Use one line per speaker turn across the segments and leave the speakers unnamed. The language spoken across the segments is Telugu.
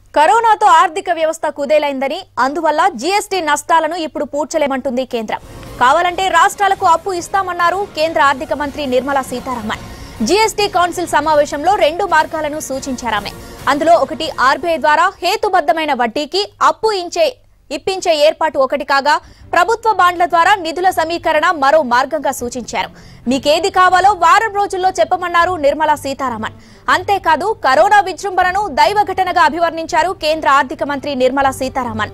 కరోనాతో ఆర్థిక వ్యవస్థ కుదేలైందని అందువల్ల జీఎస్టీ నష్టాలను ఇప్పుడు పూడ్చలేమంటుంది కేంద్రం కావాలంటే రాష్ట్రాలకు అప్పు ఇస్తామన్నారు కేంద్ర ఆర్థిక మంత్రి నిర్మలా సీతారామన్ జీఎస్టీ కౌన్సిల్ సమావేశంలో రెండు మార్గాలను సూచించారామె అందులో ఒకటి ఆర్బీఐ ద్వారా హేతుబద్ధమైన వడ్డీకి అప్పు ఇచ్చే ఇప్పించే ఏర్పాటు ఒకటి కాగా ప్రభుత్వ బాండ్ల ద్వారా నిధుల సమీకరణ మరో మార్గంగా సూచించారు మీకేది కావాలో వారం రోజుల్లో చెప్పమన్నారు నిర్మలా సీతారామన్ అంతేకాదు కరోనా విజృంభణను దైవ ఘటనగా అభివర్ణించారు కేంద్ర ఆర్థిక మంత్రి నిర్మలా సీతారామన్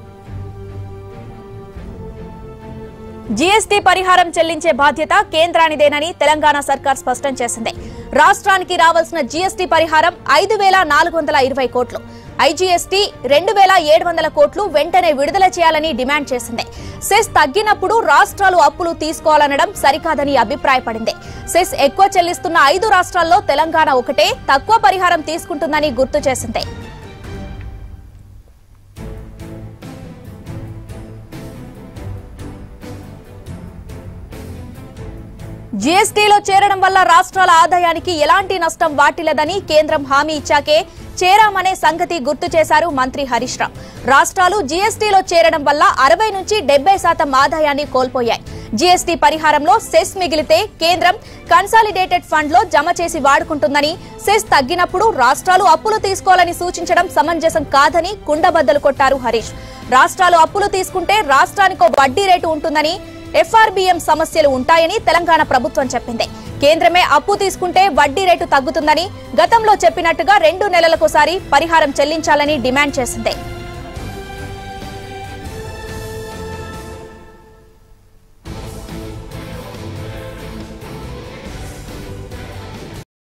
జీఎస్టీ పరిహారం చెల్లించే బాధ్యత కేంద్రానిదేనని తెలంగాణ సర్కార్ స్పష్టం చేసింది రాష్ట్రానికి రావాల్సిన జీఎస్టీ పరిహారం ఐదు వేల నాలుగు వందల ఇరవై కోట్లు ఐజీఎస్టీ రెండు వేల ఏడు వందల కోట్లు వెంటనే విడుదల చేయాలని డిమాండ్ చేసింది సెస్ తగ్గినప్పుడు రాష్ట్రాలు అప్పులు తీసుకోవాలనడం సరికాదని అభిప్రాయపడింది సెస్ ఎక్కువ చెల్లిస్తున్న ఐదు రాష్ట్రాల్లో తెలంగాణ ఒకటే తక్కువ పరిహారం తీసుకుంటుందని గుర్తు చేసింది జీఎస్టీలో చేరడం వల్ల రాష్ట్రాల ఆదాయానికి ఎలాంటి నష్టం వాటిల్లదని కేంద్రం హామీ ఇచ్చాకే చేరామనే సంగతి గుర్తు చేశారు మంత్రి హరీష్ రావు రాష్ట్రాలు జీఎస్టీలో చేరడం వల్ల అరవై నుంచి డెబ్బై శాతం ఆదాయాన్ని కోల్పోయాయి జీఎస్టీ పరిహారంలో సెస్ మిగిలితే కేంద్రం కన్సాలిడేటెడ్ ఫండ్ లో జమ చేసి వాడుకుంటుందని సెస్ తగ్గినప్పుడు రాష్ట్రాలు అప్పులు తీసుకోవాలని సూచించడం సమంజసం కాదని కుండబద్దలు కొట్టారు హరీష్ రాష్ట్రాలు అప్పులు తీసుకుంటే రాష్ట్రానికో వడ్డీ రేటు ఉంటుందని ఎఫ్ఆర్బిఎం సమస్యలు ఉంటాయని తెలంగాణ ప్రభుత్వం చెప్పింది కేంద్రమే అప్పు తీసుకుంటే వడ్డీ రేటు తగ్గుతుందని గతంలో చెప్పినట్టుగా రెండు నెలలకోసారి పరిహారం చెల్లించాలని డిమాండ్ చేసింది